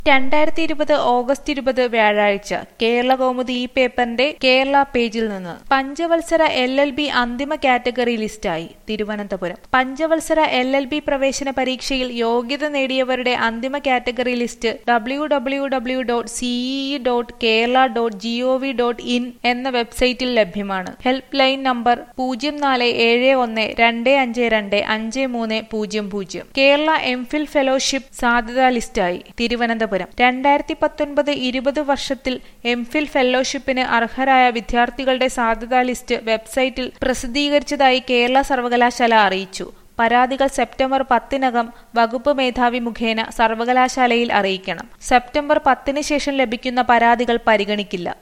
രണ്ടായിരത്തി ഇരുപത് ഓഗസ്റ്റ് ഇരുപത് വ്യാഴാഴ്ച കേരള കൗമുദി ഈ പേപ്പറിന്റെ കേരള പേജിൽ നിന്ന് പഞ്ചവത്സര എൽ എൽ ബി അന്തിമ കാറ്റഗറി ലിസ്റ്റായി തിരുവനന്തപുരം പഞ്ചവത്സര എൽ എൽ ബി പ്രവേശന പരീക്ഷയിൽ യോഗ്യത നേടിയവരുടെ അന്തിമ category list W W W dot CEE dot Kerala dot G O V dot in എന്ന വെബ്സൈറ്റിൽ ലഭ്യമാണ് ഹെൽപ്പ് ലൈൻ നമ്പർ പൂജ്യം നാല് ഏഴ് ഒന്ന് രണ്ട് അഞ്ച് രണ്ട് അഞ്ച് മൂന്ന് പൂജ്യം പൂജ്യം കേരള എംഫിൽ ഫെലോഷിപ്പ് സാധ്യതാ ലിസ്റ്റായി തിരുവനന്തപുരം രണ്ടായിരത്തി പത്തൊൻപത് ഇരുപത് വർഷത്തിൽ എംഫിൽ ഫെലോഷിപ്പിന് അർഹരായ വിദ്യാർത്ഥികളുടെ സാധ്യതാ ലിസ്റ്റ് വെബ്സൈറ്റിൽ പ്രസിദ്ധീകരിച്ചതായി കേരള സർവകലാശാല അറിയിച്ചു പരാതികൾ സെപ്റ്റംബർ പത്തിനകം വകുപ്പ് മേധാവി മുഖേന സർവകലാശാലയിൽ അറിയിക്കണം സെപ്റ്റംബർ പത്തിന് ശേഷം ലഭിക്കുന്ന പരാതികൾ പരിഗണിക്കില്ല